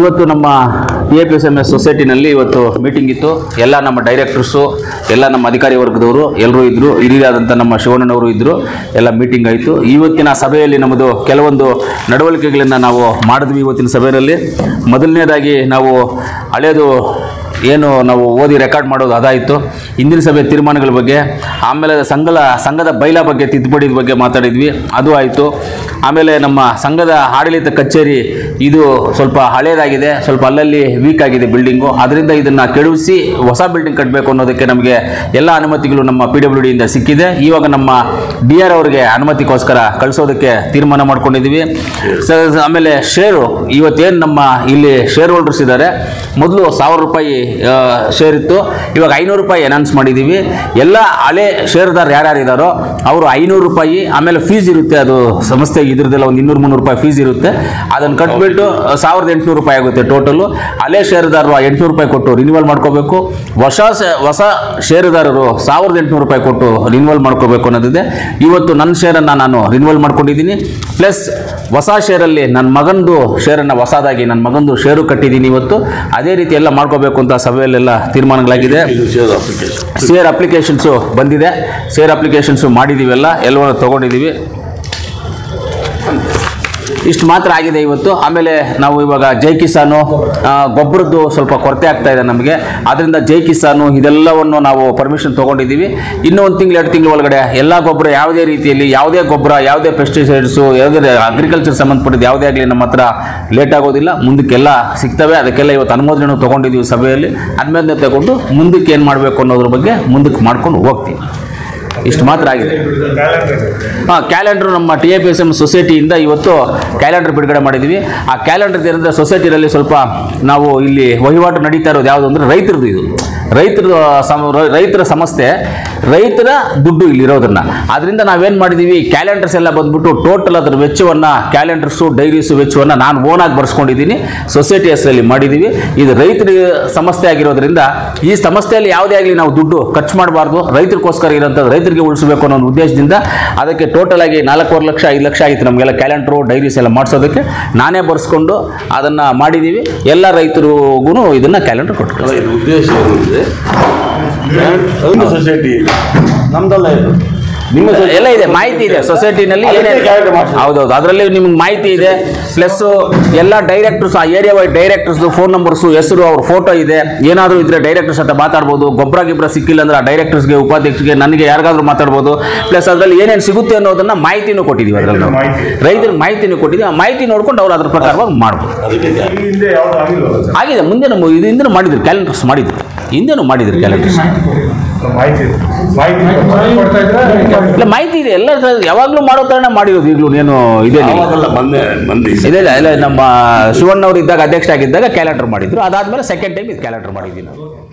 ಇವತ್ತು ನಮ್ಮ A P S M S ಸೊಸೈಟಿನಲ್ಲಿ ಇವತ್ತು ಮೀಟಿಂಗ್ ಇತ್ತು ಎಲ್ಲ ನಮ್ಮ ಡೈರೆಕ್ಟರ್ಸು ಎಲ್ಲ ನಮ್ಮ ಅಧಿಕಾರಿ ವರ್ಗದವರು ಎಲ್ಲರೂ ಇದ್ದರು ಹಿರಿಯರಾದಂಥ ನಮ್ಮ ಶಿವಣ್ಣನವರು ಇದ್ದರು ಎಲ್ಲ ಮೀಟಿಂಗ್ ಆಯಿತು ಇವತ್ತಿನ ಸಭೆಯಲ್ಲಿ ನಮ್ಮದು ಕೆಲವೊಂದು ನಡವಳಿಕೆಗಳನ್ನು ನಾವು ಮಾಡಿದ್ವಿ ಇವತ್ತಿನ ಸಭೆಯಲ್ಲಿ ಮೊದಲನೇದಾಗಿ ನಾವು ಹಳೇದು ಏನು ನಾವು ಓದಿ ರೆಕಾರ್ಡ್ ಮಾಡೋದು ಅದಾಯಿತು ಹಿಂದಿನ ಸಭೆ ತೀರ್ಮಾನಗಳ ಬಗ್ಗೆ ಆಮೇಲೆ ಸಂಘದ ಸಂಘದ ಬೈಲ ಬಗ್ಗೆ ತಿದ್ದುಪಡಿದ ಬಗ್ಗೆ ಮಾತಾಡಿದ್ವಿ ಅದು ಆಯಿತು ಆಮೇಲೆ ನಮ್ಮ ಸಂಘದ ಆಡಳಿತ ಕಚೇರಿ ಇದು ಸ್ವಲ್ಪ ಹಳೇದಾಗಿದೆ ಸ್ವಲ್ಪ ಅಲ್ಲಲ್ಲಿ ವೀಕ್ ಆಗಿದೆ ಬಿಲ್ಡಿಂಗು ಅದರಿಂದ ಇದನ್ನು ಕೆಡವಿಸಿ ಹೊಸ ಬಿಲ್ಡಿಂಗ್ ಕಟ್ಟಬೇಕು ಅನ್ನೋದಕ್ಕೆ ನಮಗೆ ಎಲ್ಲ ಅನುಮತಿಗಳು ನಮ್ಮ ಪಿ ಡಬ್ಲ್ಯೂ ಡಿಯಿಂದ ಸಿಕ್ಕಿದೆ ಇವಾಗ ನಮ್ಮ ಡಿ ಆರ್ ಅವರಿಗೆ ಅನುಮತಿಗೋಸ್ಕರ ಕಳಿಸೋದಕ್ಕೆ ತೀರ್ಮಾನ ಮಾಡ್ಕೊಂಡಿದ್ದೀವಿ ಸ- ಸ- ಆಮೇಲೆ ಶೇರು ಇವತ್ತೇನು ನಮ್ಮ ಇಲ್ಲಿ ಶೇರ್ ಹೋಲ್ಡರ್ಸ್ ಇದ್ದಾರೆ ಮೊದಲು ಸಾವಿರ ರೂಪಾಯಿ ಶೇರ್ ಇತ್ತು ಇವಾಗ ಐನೂರು ರೂಪಾಯಿ ಅನೌನ್ಸ್ ಮಾಡಿದ್ದೀವಿ ಎಲ್ಲ ಹಳೆ ಶೇರ್ದಾರ್ ಯಾರ್ಯಾರು ಇದ್ದಾರೋ ಅವರು ಐನೂರು ರೂಪಾಯಿ ಆಮೇಲೆ ಫೀಸ್ ಇರುತ್ತೆ ಅದು ಸಂಸ್ಥೆಗೆ ಇದ್ರದ್ದೆಲ್ಲ ಒಂದು ಇನ್ನೂರು ಮುನ್ನೂರು ರೂಪಾಯಿ ಫೀಸ್ ಇರುತ್ತೆ ಅದನ್ನು ಕಟ್ಬಿಟ್ಟು ಸಾವಿರದ ಎಂಟುನೂರು ರೂಪಾಯಿ ಆಗುತ್ತೆ ಟೋಟಲು ಹಳೆ ಶೇರುದಾರರು ಎಂಟುನೂರು ರೂಪಾಯಿ ಕೊಟ್ಟು ರಿನ್ಯೂವಲ್ ಮಾಡ್ಕೋಬೇಕು ಹೊಸ ಸ- ಹೊಸ ಷೇರುದಾರರು ಸಾವಿರದ ಎಂಟುನೂರು ರೂಪಾಯಿ ಕೊಟ್ಟು ರಿನ್ಯೂವಲ್ ಮಾಡ್ಕೋಬೇಕು ಅನ್ನೋದಿದೆ ಇವತ್ತು ನನ್ನ ಶೇರನ್ನು ನಾನು ರಿನ್ಯೂವಲ್ ಮಾಡ್ಕೊಂಡಿದ್ದೀನಿ ಪ್ಲಸ್ ಹೊಸ ಶೇರಲ್ಲಿ ನನ್ನ ಮಗಂದು ಶೇರನ್ನು ಹೊಸದಾಗಿ ನನ್ನ ಮಗಂದು ಶೇರು ಕಟ್ಟಿದ್ದೀನಿ ಇವತ್ತು ಅದೇ ರೀತಿ ಎಲ್ಲ ಮಾಡ್ಕೋಬೇಕು ಅಂತ ಸಭೆಯಲ್ಲೆಲ್ಲ ತೀರ್ಮಾನಗಳಾಗಿದೆ ಇದು ಶೇರ್ ಅಪ್ಲಿಕೇಶನ್ ಶೇರ್ ಅಪ್ಲಿಕೇಶನ್ಸು ಬಂದಿದೆ ಶೇರ್ ಅಪ್ಲಿಕೇಶನ್ಸು ಮಾಡಿದ್ದೀವೆಲ್ಲ ಎಲ್ಲವನ್ನು ತೊಗೊಂಡಿದ್ದೀವಿ ಇಷ್ಟು ಮಾತ್ರ ಆಗಿದೆ ಇವತ್ತು ಆಮೇಲೆ ನಾವು ಇವಾಗ ಜೈ ಕಿಸಾನು ಆ, ಗೊಬ್ಬರದ್ದು ಸ್ವಲ್ಪ ಕೊರತೆ ಆಗ್ತಾ ಇದೆ ನಮಗೆ ಅದರಿಂದ ಜೈ ಕಿಸಾನು ಇದೆಲ್ಲವನ್ನು ನಾವು ಪರ್ಮಿಷನ್ ತೊಗೊಂಡಿದ್ದೀವಿ ಇನ್ನೂ ಒಂದು ತಿಂಗಳು ಎರಡು ತಿಂಗಳ ಒಳಗಡೆ ಎಲ್ಲ ಗೊಬ್ಬರ ಯಾವುದೇ ರೀತಿಯಲ್ಲಿ ಯಾವುದೇ ಗೊಬ್ಬರ ಯಾವುದೇ ಪೆಸ್ಟಿಸೈಡ್ಸು ಯಾವುದೇ ಅಗ್ರಿಕಲ್ಚರ್ ಸಂಬಂಧಪಟ್ಟಿದ್ದು ಯಾವುದೇ ಆಗಲಿ ನಮ್ಮ ಹತ್ರ ಲೇಟ್ ಆಗೋದಿಲ್ಲ ಮುಂದಕ್ಕೆಲ್ಲ ಸಿಗ್ತವೆ ಅದಕ್ಕೆಲ್ಲ ಇವತ್ತು ಅನುಮೋದನೆ ತೊಗೊಂಡಿದ್ದೀವಿ ಸಭೆಯಲ್ಲಿ ಅನುಮೋದನೆ ತಗೊಂಡು ಮುಂದಕ್ಕೆ ಏನು ಮಾಡಬೇಕು ಅನ್ನೋದ್ರ ಬಗ್ಗೆ ಮುಂದಕ್ಕೆ ಮಾಡ್ಕೊಂಡು ಹೋಗ್ತೀವಿ ಇಷ್ಟು ಮಾತ್ರ ಆಗಿದೆ ಹಾಂ ಕ್ಯಾಲೆಂಡರ್ ನಮ್ಮ T A P S M ಸೊಸೈಟಿಯಿಂದ ಇವತ್ತು ಕ್ಯಾಲೆಂಡರ್ ಬಿಡುಗಡೆ ಮಾಡಿದ್ದೀವಿ ಆ ಕ್ಯಾಲೆಂಡರ್ ಏನಂದರೆ ಸೊಸೈಟಿನಲ್ಲಿ ಸ್ವಲ್ಪ ನಾವು ಇಲ್ಲಿ ವಹಿವಾಟು ನಡೀತಾ ಇರೋದು ಯಾವುದು ಅಂದರೆ ರೈತರದ್ದು ಇದು ರೈತರ ಸಮ ರೈ- ರೈತರ ಸಂಸ್ಥೆ ರೈತರ ದುಡ್ಡು ಇಲ್ಲಿರೋದನ್ನ ಅದರಿಂದ ನಾವೇನು ಮಾಡಿದ್ದೀವಿ ಕ್ಯಾಲೆಂಡರ್ಸ್ ಎಲ್ಲ ಬಂದ್ಬಿಟ್ಟು ಟೋಟಲ್ ಅದರ ವೆಚ್ಚವನ್ನು ಕ್ಯಾಲೆಂಡರ್ಸು ಡೈರೀಸು ವೆಚ್ಚವನ್ನು ನಾನು ಓನಾಗಿ ಬರ್ಸ್ಕೊಂಡಿದ್ದೀನಿ ಸೊಸೈಟಿ ಹೆಸರಲ್ಲಿ ಮಾಡಿದ್ದೀವಿ ಇದು ರೈತರ ಸಂಸ್ಥೆ ಆಗಿರೋದ್ರಿಂದ ಈ ಸಂಸ್ಥೆಯಲ್ಲಿ ಯಾವುದೇ ಆಗಲಿ ನಾವು ದುಡ್ಡು ಖರ್ಚು ಮಾಡಬಾರ್ದು ರೈತರಿಗೋಸ್ಕರ ಇರೋಂಥದ್ದು ರೈತರಿಗೆ ಉಳಿಸಬೇಕು ಅನ್ನೋ ಒಂದು ಉದ್ದೇಶದಿಂದ ಅದಕ್ಕೆ ಟೋಟಲ್ ಆಗಿ ನಾಲ್ಕೂವರೆ ಲಕ್ಷ ಐದು ಲಕ್ಷ ಆಗಿತ್ತು ನಮಗೆಲ್ಲ ಕ್ಯಾಲೆಂಡ್ರು ಡೈರೀಸ್ ಎಲ್ಲ ಮಾಡಿಸೋದಕ್ಕೆ ನಾನೇ ಬರ್ಸ್ಕೊಂಡು ಅದನ್ನು ಮಾಡಿದ್ದೀವಿ ಎಲ್ಲ ರೈತರಿಗೂ ಇದನ್ನು ಕ್ಯಾಲೆಂಡರ್ ಕೊಟ್ಟು ಇದು ಉದ್ದೇಶ ಏನಿದೆ ಅದೊಂದು ಸೊಸೈಟಿ ನಮ್ದಲ್ಲ ಇದು ನಿಮ್ಮ ಎಲ್ಲ ಇದೆ ಮಾಹಿತಿ ಇದೆ ಸೊಸೈಟಿನಲ್ಲಿ ಅದಕ್ಕೆ ಏನೇನು calendar ಮಾಡ್ಸಿದ್ದು. ಹೌದೌದು ಅದರಲ್ಲಿ ನಿಮ್ಗೆ ಮಾಹಿತಿ ಇದೆ ಪ್ಲಸ್ ಎಲ್ಲ ಡೈರೆಕ್ಟರ್ಸ್ ಆ area wide directors phone numbers ಹೆಸರು ಅವ್ರ ಫೋಟೋ ಇದೆ ಏನಾದರೂ ಇದ್ರೆ ಡೈರೆಕ್ಟರ್ಸ್ ಹತ್ರ ಮಾತಾಡ್ಬೋದು ಗೊಬ್ಬರ ಗಿಬ್ಬರ ಸಿಕ್ಕಿಲ್ಲ ಅಂದ್ರೆ ಆ ಡೈರೆಕ್ಟರ್ಸ್ಗೆ ಉಪಾಧ್ಯಕ್ಷರಿಗೆ ನನಗೆ ಯಾರಿಗಾದ್ರೂ ಮಾತಾಡ್ಬೋದು ಪ್ಲಸ್ ಅದರಲ್ಲಿ ಏನೇನು ಸಿಗುತ್ತೆ ಅನ್ನೋದನ್ನ ಮಾಹಿತಿನೂ ಕೊಟ್ಟಿದ್ದೀವಿ ಅದರಲ್ಲಿ ನಾವು ರೈತರಿಗೆ ಮಾಹಿತಿನೂ ಕೊಟ್ಟಿದ್ದೀವಿ ಆ ಮಾಹಿತಿ ನೋಡ್ಕೊಂಡು ಅವ್ರು ಅದ್ರ ಪ್ರಕಾರವಾಗಿ ಮಾಡ್ಬೋದು ಅದಕ್ಕೆ ಹಿಂದೆ ಯಾವ್ದು ಆಗಿಲ್ವಲ್ಲ ಸರ್ ಆಗಿದೆ ಮುಂದೆ ನಮ್ಮ ಇದು ಹಿಂದೆ ಮಾಡಿದ್ರು ಕ್ಯಾಲೆಂಡರ್ಸ್ ಮಾಡಿದ್ರು ಹಿಂದೆನೂ ಮಾಡಿದ್ರು ಕ್ಯಾಲೆಂಡರ್ಸ್ ಮಾಹಿತಿ ಮಾಹಿತಿ ಕೊಡ್ತಾ ಇದ್ರೆ ಇಲ್ಲ ಮಾಹಿತಿ ಇದೆ ಎಲ್ಲ ಯಾವಾಗಲೂ ಮಾಡೋ ಥರನೇ ಮಾಡಿರೋದು ಈಗಲೂ ಏನು ಇದೇನಿಲ್ಲ ಆವಾಗೆಲ್ಲ ಮೊನ್ನೆ ಮಂದಿ ಇದೆ ಇಲ್ಲ ನಮ್ಮ ಶಿವಣ್ಣವ್ರು ಇದ್ದಾಗ ಅಧ್ಯಕ್ಷ ಆಗಿದ್ದಾಗ ಕ್ಯಾಲೆಂಡರ್ ಮಾಡಿದ್ರು ಅದಾದ್ಮೇಲೆ ಸೆಕೆಂಡ್ ಟೈಮ್ ಇದು ಕ್ಯಾಲೆಂಡರ್ ಮಾಡಿದ್ವಿ ನಾವು